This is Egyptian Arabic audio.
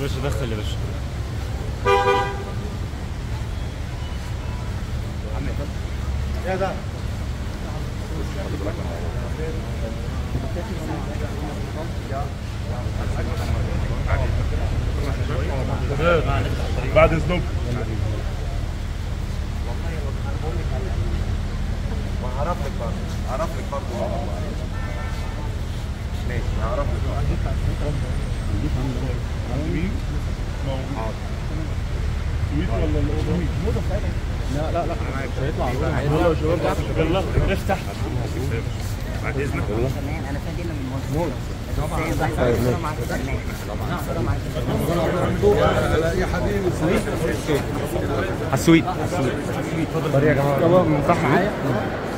باشا دخل يا باشا يا ده بعد اذنكم هعرف لك برضه هعرف لك برضه ماشي هعرف لك برضه مين؟ موجود سويت ولا الاوضه؟ لا لا لا مش هيطلع يلا افتح بعد اذنك فنان انا فنان من مصر بس عايز اصوره مع الفنان صوره مع الفنان يا حبيبي على السويت اتفضل يا جماعه يلا صح معايا